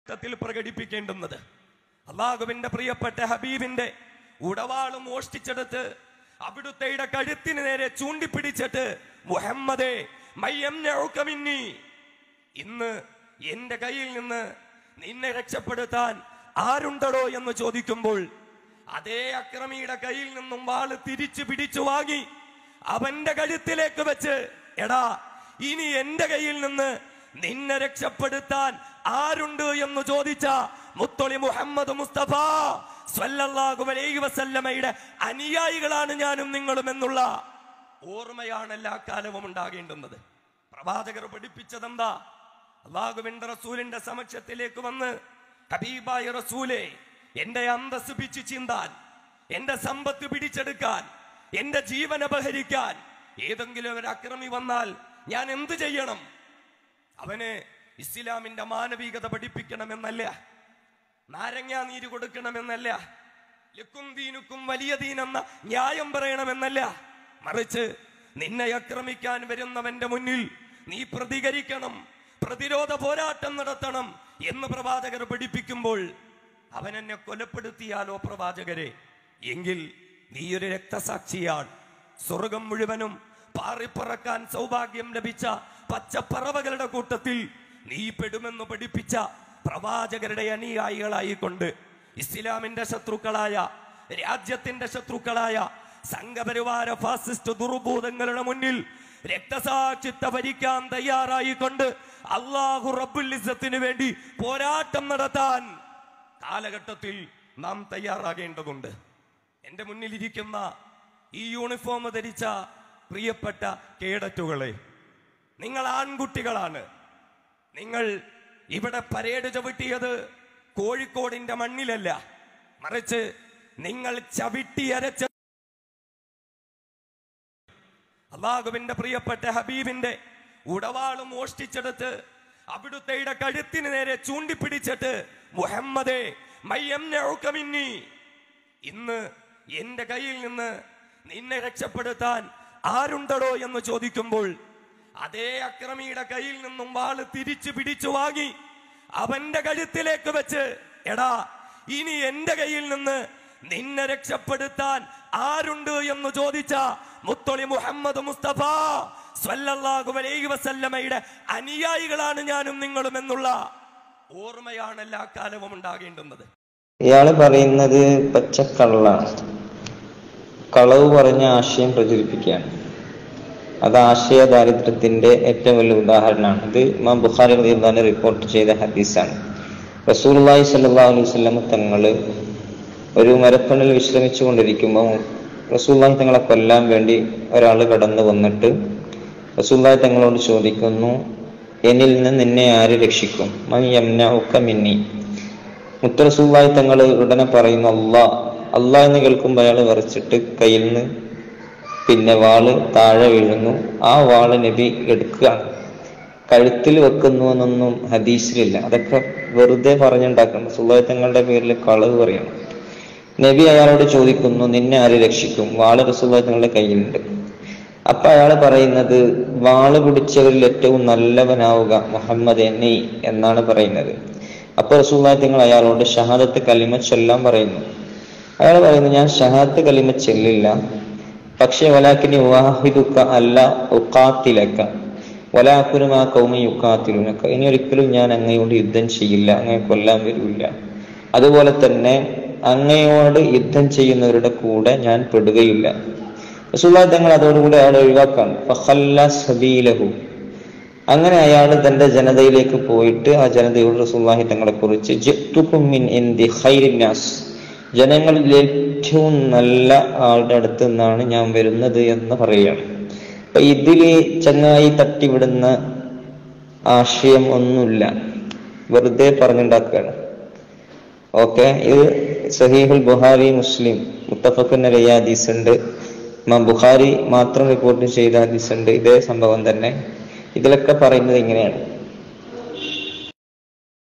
ത്തിൽ പ്രകടിപ്പിക്കേണ്ടുന്നത് അള്ളാഹുവിന്റെ പ്രിയപ്പെട്ട ഹബീബിന്റെ ഉടവാളും മോഷ്ടിച്ചെടുത്ത് അവിടുത്തെ കഴുത്തിന് നേരെ ചൂണ്ടിപ്പിടിച്ചിട്ട് മുഹമ്മദേ മയ്യംനഉക മിന്നി ഇന്ന് എന്റെ കയ്യിൽ നിന്ന് നിന്നെ രക്ഷപ്പെടുത്താൻ ആരുണ്ടടോ എന്ന് ചോദിക്കുമ്പോൾ അതേ അക്രമിയുടെ കയ്യിൽ നിന്നും വാള് തിരിച്ചു പിടിച്ചു വാങ്ങി അവന്റെ കഴുത്തിലേക്ക് വെച്ച് എടാ ഇനി എന്റെ കയ്യിൽ നിന്ന് നിന്നെ രക്ഷപ്പെടുത്താൻ ആരുണ്ട് എന്ന് ചോദിച്ച മുത്തൊളി മുഹമ്മദ് മുസ്തഫ സ്വല്ലല്ലാഹു അലൈഹി വസല്ലമയുടെ അനുയായികളാണ് ഞാനും നിങ്ങളും എന്നുള്ള ഓർമ്മയാണ് എല്ലാ കാലവും ഉണ്ടാകേണ്ടുന്നത് പ്രവാചകർ പഠിപ്പിച്ചതെന്താ അള്ളാഹുവിന്റെ റസൂലിന്റെ സമക്ഷത്തിലേക്ക് വന്ന് ഹബീബായ റസൂലെ എന്റെ അന്തസ് പിച്ചു ചീന്താൻ എന്റെ സമ്പത്ത് പിടിച്ചെടുക്കാൻ എന്റെ ജീവൻ അപഹരിക്കാൻ ഏതെങ്കിലും ഒരു അക്രമി വന്നാൽ ഞാൻ എന്ത് ചെയ്യണം അവന് ഇസ്ലാമിന്റെ മാനവികത പഠിപ്പിക്കണമെന്നല്ല നാരങ്ങാ നീര് കൊടുക്കണമെന്നല്ല ലുക്കും ദീനുക്കും വലിയ ദീനെന്ന ന്യായം പറയണമെന്നല്ല മറിച്ച് നിന്നെ ആക്രമിക്കാൻ വരുന്നവന്റെ മുന്നിൽ നീ പ്രതികരിക്കണം പ്രതിരോധ പോരാട്ടം നടത്തണം എന്ന് പ്രവാചകർ പഠിപ്പിക്കുമ്പോൾ അവൻ എന്നെ കൊലപ്പെടുത്തിയാലോ പ്രവാചകരെ എങ്കിൽ നീ ഒരു രക്തസാക്ഷിയാണ് സ്വർഗം മുഴുവനും പാറിപ്പറക്കാൻ സൗഭാഗ്യം ലഭിച്ച പച്ചപ്പറവകളുടെ കൂട്ടത്തിൽ നീ പെടുമെന്ന് പഠിപ്പിച്ച പ്രവാചകരുടെ അനുയായികളായിക്കൊണ്ട് ഇസ്ലാമിന്റെ ശത്രുക്കളായ രാജ്യത്തിന്റെ ശത്രുക്കളായ സംഘപരിവാര ഫാസിസ്റ്റ് ദുർഭൂതങ്ങളുടെ മുന്നിൽ രക്തസാക്ഷിത്വ ഭരിക്കാൻ തയ്യാറായിക്കൊണ്ട് അള്ളാഹു റബ്ബുലിസത്തിന് വേണ്ടി പോരാട്ടം നടത്താൻ കാലഘട്ടത്തിൽ നാം തയ്യാറാകേണ്ടതുണ്ട് എന്റെ മുന്നിലിരിക്കുന്ന ഈ യൂണിഫോം ധരിച്ച പ്രിയപ്പെട്ട കേഡറ്റുകളെ നിങ്ങൾ ആൺകുട്ടികളാണ് നിങ്ങൾ ഇവിടെ പരേഡ് ചവിട്ടിയത് കോഴിക്കോടിന്റെ മണ്ണിലല്ല മറിച്ച് നിങ്ങൾ ചവിട്ടിയരച്ച അള്ളാഹുവിന്റെ പ്രിയപ്പെട്ട ഹബീബിന്റെ ഉടവാളും മോഷ്ടിച്ചെടുത്ത് അവിടുത്തെ കഴുത്തിന് നേരെ ചൂണ്ടിപ്പിടിച്ചിട്ട് മുഹമ്മദേ മയ്യംനഉക മിന്നി ഇന്ന് എന്റെ കയ്യിൽ നിന്ന് നിന്നെ രക്ഷപ്പെടുത്താൻ ആരുണ്ടടോ എന്ന് ചോദിക്കുമ്പോൾ അതേ അക്രമിയുടെ കയ്യിൽ നിന്നും വാള് തിരിച്ചു പിടിച്ചു വാങ്ങി അവന്റെ കഴുത്തിലേക്ക് വെച്ച് എടാ ഇനി എന്റെ കയ്യിൽ നിന്ന് നിന്നെ രക്ഷപ്പെടുത്താൻ ആരുണ്ട് എന്ന് ചോദിച്ച മുത്തൊളി മുഹമ്മദ് മുസ്തഫ സ്വല്ലല്ലാഹു അലൈഹി വസല്ലമയുടെ അനുയായികളാണ് ഞാനും നിങ്ങളും എന്നുള്ള ഓർമ്മയാണ് എല്ലാ കാലവും ഉണ്ടാകേണ്ടുന്നത് ഇയാള് പറയുന്നത് പച്ചക്കള്ളാണ് കളവ് പറഞ്ഞ ആശയം പ്രചരിപ്പിക്കുകയാണ് അത് ആശയ ദാരിദ്ര്യത്തിന്റെ ഏറ്റവും വലിയ ഉദാഹരണമാണ് ഇത് ഇമാം ബുഖാരി റളിയല്ലാഹു റിപ്പോർട്ട് ചെയ്ത ഹദീസാണ് റസൂലുള്ളാഹി സ്വല്ലല്ലാഹു അലൈഹി വസല്ലം തങ്ങള് ഒരു മരത്തണിൽ വിശ്രമിച്ചു കൊണ്ടിരിക്കുമ്പോൾ റസൂലുള്ളാഹി തങ്ങളെ കൊല്ലാൻ വേണ്ടി ഒരാൾ കടന്നു വന്നിട്ട് റസൂലുള്ളാഹി തങ്ങളോട് ചോദിക്കുന്നു എന്നിൽ നിന്ന് നിന്നെ ആര് രക്ഷിക്കും മൻ യംനഉക മിന്നി മുത്തറസൂള്ളായി തങ്ങൾ ഉടനെ പറയുന്നു അള്ളാ അള്ളാ എന്ന് കേൾക്കുമ്പോൾ അയാൾ വിറച്ചിട്ട് കയ്യിൽ നിന്ന് പിന്നെ വാള് താഴെ വീഴുന്നു ആ വാള് നബി എടുക്കുകയാണ് കഴുത്തിൽ വെക്കുന്നു എന്നൊന്നും ഹദീസിലില്ല അതൊക്കെ വെറുതെ പറഞ്ഞുണ്ടാക്കണം സുല്ലായി തങ്ങളുടെ പേരിൽ കളവ് പറയണം നബി അയാളോട് ചോദിക്കുന്നു നിന്നെ ആര് രക്ഷിക്കും വാള് റസൂല്ലായി തങ്ങളുടെ കയ്യിലുണ്ട് അപ്പൊ അയാൾ പറയുന്നത് വാള് പിടിച്ചവരിൽ ഏറ്റവും നല്ലവനാവുക മുഹമ്മദ് നീ എന്നാണ് പറയുന്നത് അപ്പൊ റസൂല്ലായി തങ്ങൾ അയാളോട് ഷഹാദത്ത് കലിമ ചൊല്ലാൻ പറയുന്നു അയാൾ പറയുന്നു ഞാൻ ഷഹാദത്ത് കലിമ ചെല്ലില്ല പക്ഷെ വലാക്കിനി വാഹിദുക്ക അല്ല ഉക്കാത്തിലക്ക വലാക്കുനും ആ കൗമി യുക്കാത്തിലുനക്ക ഇനി ഒരിക്കലും ഞാൻ അങ്ങയോട് യുദ്ധം ചെയ്യില്ല അങ്ങയെ കൊല്ലാൻ വരില്ല അതുപോലെ തന്നെ അങ്ങയോട് യുദ്ധം ചെയ്യുന്നവരുടെ കൂടെ ഞാൻ പെടുകയില്ല റസൂല്ലായി തങ്ങൾ അതോടുകൂടി അയാൾ ഒഴിവാക്കാണ് ഫഖല്ല സബീലഹു അങ്ങനെ അയാൾ തന്റെ ജനതയിലേക്ക് പോയിട്ട് ആ ജനതയോട് റസൂല്ലാഹി തങ്ങളെ കുറിച്ച് ജിത്തുക്കും മിൻ ഇന്ദി ഖൈരിന്നാസ് ജനങ്ങളിൽ ഏറ്റവും നല്ല ആളുടെ അടുത്ത് നിന്നാണ് ഞാൻ വരുന്നത് എന്ന് പറയുകയാണ് അപ്പൊ ഇതില് ചങ്ങായി തട്ടിവിടുന്ന ആശയം ഒന്നുമില്ല വെറുതെ പറഞ്ഞുണ്ടാക്കുകയാണ് ഓക്കെ ഇത് സഹീഹുൽ ബുഹാരി മുസ്ലിം മുത്തഫഖുൻ അലൈഹി ഹദീസ് ഉണ്ട് ഇമാം ബുഖാരി മാത്രം റിപ്പോർട്ട് ചെയ്ത ഹദീസ് ഉണ്ട് ഇതേ സംഭവം തന്നെ ഇതിലൊക്കെ പറയുന്നത് ഇങ്ങനെയാണ്